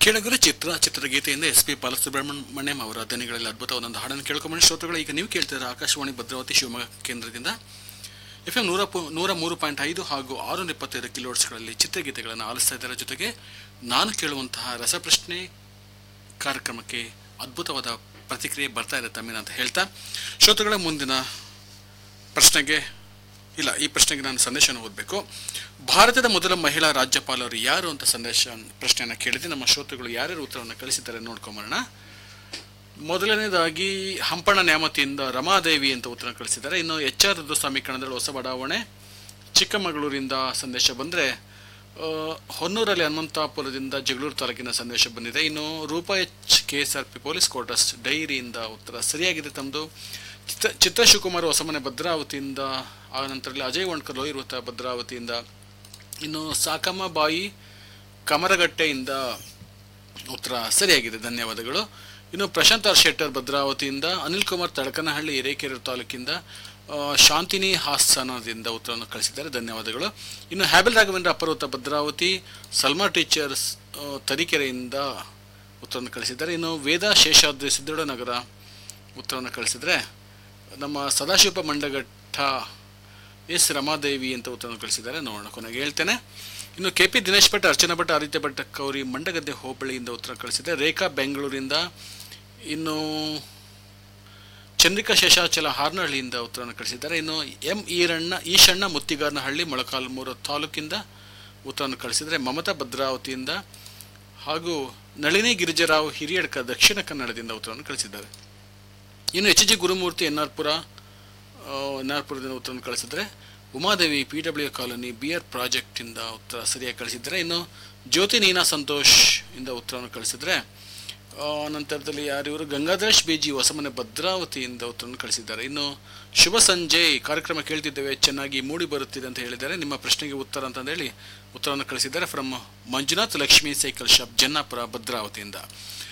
ಕೆಳಗರೆ ಚಿತ್ರ ಚಿತ್ರಗೀತೆಯಿಂದ ಎಸ್ ಪಿ ಬಾಲಸುಬ್ರಹ್ಮಣ್ಯಂ ಅವರ ದನಿಗಳಲ್ಲಿ ಅದ್ಭುತವಾದ ಒಂದು ಹಾಡನ್ನು ಕೇಳ್ಕೊಂಬಂದು ಶ್ರೋತೃಗಳು ಈಗ ನೀವು ಕೇಳ್ತಿದ್ದಾರೆ ಆಕಾಶವಾಣಿ ಭದ್ರಾವತಿ ಶಿವಮೊಗ್ಗ ಕೇಂದ್ರದಿಂದ ಎಫ್ ಎಂ ನೂರ ಪು- ನೂರ ಮೂರು ಪಾಯಿಂಟ್ ಐದು ಹಾಗೂ ಆರುನೂರ ಇಪ್ಪತ್ತೈದು ಕಿಲೋಟ್ಸ್ಗಳಲ್ಲಿ ಚಿತ್ರಗೀತೆಗಳನ್ನು ಆಲಿಸ್ತಾ ಇದ್ದರ ಜೊತೆಗೆ ನಾನು ಕೇಳುವಂತಹ ರಸಪ್ರಶ್ನೆ ಕಾರ್ಯಕ್ರಮಕ್ಕೆ ಅದ್ಭುತವಾದ ಪ್ರತಿಕ್ರಿಯೆ ಬರ್ತಾ ಇದೆ ತಮ್ಮಿನ ಅಂತ ಹೇಳ್ತಾ ಶ್ರೋತೃಗಳ ಮುಂದಿನ ಪ್ರಶ್ನೆಗೆ ಇಲ್ಲ ಈ ಪ್ರಶ್ನೆಗೆ ನಾನು ಸಂದೇಶನ ಓದಬೇಕು ಭಾರತದ ಮೊದಲ ಮಹಿಳಾ ರಾಜ್ಯಪಾಲರು ಯಾರು ಅಂತ ಸಂದೇಶ ಪ್ರಶ್ನೆಯನ್ನು ಕೇಳಿದೆ ನಮ್ಮ ಶ್ರೋತೃಗಳು ಯಾರ್ಯಾರು ಉತ್ತರವನ್ನು ಕಳಿಸಿದ್ದಾರೆ ನೋಡ್ಕೊಂಬರೋಣ ಮೊದಲನೇದಾಗಿ ಹಂಪಣ ನ್ಯಾಮತಿಯಿಂದ ರಮಾದೇವಿ ಅಂತ ಉತ್ತರ ಕಳಿಸಿದ್ದಾರೆ ಇನ್ನು ಎಚ್ ಆರ್ ರುದ್ರಸ್ವಾಮಿ ಕಣದಳು ಹೊಸ ಬಡಾವಣೆ ಚಿಕ್ಕಮಗಳೂರಿಂದ ಸಂದೇಶ ಬಂದರೆ ಹೊನ್ನೂರಲ್ಲಿ ಹನುಮಂತಾಪುರದಿಂದ ಜಗಳೂರು ತಾಲೂಕಿನ ಸಂದೇಶ ಬಂದಿದೆ ಇನ್ನು Roopa H K S R P police quarters ಡೈರಿಯಿಂದ ಉತ್ತರ ಸರಿಯಾಗಿದೆ ತಮ್ಮದು ಚಿತ್ರ ಚಿತ್ರ ಶಿವಕುಮಾರ್ ಹೊಸಮನೆ ಭದ್ರಾವತಿಯಿಂದ ಆ ನಂತರದಲ್ಲಿ ಅಜಯ್ ವಣ್ಕರ್ ಲೋಹಿರುತ್ತ ಭದ್ರಾವತಿಯಿಂದ ಇನ್ನು ಸಾಕಮ್ಮ ಬಾಯಿ ಕಮರಗಟ್ಟೆಯಿಂದ ಉತ್ತರ ಸರಿಯಾಗಿದೆ ಧನ್ಯವಾದಗಳು ಇನ್ನು ಪ್ರಶಾಂತ್ ಆರ್ ಶೆಟ್ಟರ್ ಭದ್ರಾವತಿಯಿಂದ ಅನಿಲ್ ಕುಮಾರ್ ತಡಕನಹಳ್ಳಿ ಹಿರೇಕೆರೆ ತಾಲೂಕಿಂದ ಆ, ಶಾಂತಿನಿ ಹಾಸನದಿಂದ ಉತ್ತರವನ್ನು ಕಳಿಸಿದ್ದಾರೆ ಧನ್ಯವಾದಗಳು ಇನ್ನು ಹ್ಯಾಬಿಲ್ ರಾಘವೇಂದ್ರ ಅಪರ್ವತ ಭದ್ರಾವತಿ ಸಲ್ಮಾ ಟೀಚರ್ಸ್ ಆ, ತರೀಕೆರೆಯಿಂದ ಉತ್ತರವನ್ನು ಕಳಿಸಿದ್ದಾರೆ ಇನ್ನು ವೇದ ಶೇಷಾದ್ರಿ ಸಿದ್ದೋಡನಗರ ಉತ್ತರವನ್ನು ಕಳಿಸಿದರೆ ನಮ್ಮ ಸದಾಶಿವ ಮಂಡಗಟ್ಟ ಎಸ್ ರಮಾದೇವಿ ಅಂತ ಉತ್ತರವನ್ನು ಕಳಿಸಿದ್ದಾರೆ ನೋಡೋಣ ಕೊನೆಗೆ ಹೇಳ್ತೇನೆ ಇನ್ನು ಕೆ ಪಿ ದಿನೇಶ್ ಭಟ್ ಅರ್ಚನಾ ಭಟ್ ಆದಿತ್ಯ ಭಟ್ ಕೌರಿ ಮಂಡಗದ್ದೆ ಹೋಬಳಿಯಿಂದ ಉತ್ತರ ಕಳಿಸಿದೆ ರೇಖಾ ಬೆಂಗಳೂರಿಂದ ಇನ್ನು ಚಂದ್ರಿಕಾ ಶೇಷಾಚಲ ಹಾರ್ನಹಳ್ಳಿಯಿಂದ ಉತ್ತರವನ್ನು ಕಳಿಸಿದ್ದಾರೆ ಇನ್ನು ಎಂ ಈರಣ್ಣ ಈಶಣ್ಣ ಮುತ್ತಿಗಾರನಹಳ್ಳಿ ಮೊಳಕಾಲ್ಮೂರು ತಾಲೂಕಿಂದ ಉತ್ತರವನ್ನು ಕಳಿಸಿದರೆ ಮಮತಾ ಭದ್ರಾವತಿಯಿಂದ ಹಾಗೂ ನಳಿನಿ ಗಿರಿಜರಾವ್ ಹಿರಿಯಡ್ಕ ದಕ್ಷಿಣ ಕನ್ನಡದಿಂದ ಉತ್ತರವನ್ನು ಕಳಿಸಿದ್ದಾರೆ ಇನ್ನು H G Gurumurthy N R Pura N R ಪುರದಿಂದ ಉತ್ತರವನ್ನು ಕಳಿಸಿದರೆ Umadevi P W colony B R ಪ್ರಾಜೆಕ್ಟಿಂದ ಉತ್ತರ ಸರಿಯಾಗಿ ಕಳಿಸಿದ್ದಾರೆ ಇನ್ನು ಜ್ಯೋತಿ ನೀನಾ ಸಂತೋಷ್ ಇಂದ ಉತ್ತರವನ್ನು ಕಳಿಸಿದರೆ ಆ, ನಂತರದಲ್ಲಿ ಯಾರು ಇವರು ಗಂಗಾಧರೇಶ್ ಬೇಜಿ ಹೊಸಮನೆ ಭದ್ರಾವತಿಯಿಂದ ಉತ್ತರವನ್ನು ಕಳಿಸಿದ್ದಾರೆ ಇನ್ನು ಶುಭ ಸಂಜೆ ಕಾರ್ಯಕ್ರಮ ಕೇಳ್ತಿದ್ದೇವೆ ಚೆನ್ನಾಗಿ ಮೂಡಿ ಬರುತ್ತಿದೆ ಅಂತ ಹೇಳಿದ್ದಾರೆ ನಿಮ್ಮ ಪ್ರಶ್ನೆಗೆ ಉತ್ತರ ಅಂತಂದೇಳಿ ಉತ್ತರವನ್ನು ಕಳಿಸಿದ್ದಾರೆ from Manjunath Lakshmi cycle shop Jannapura ಭದ್ರಾವತಿಯಿಂದ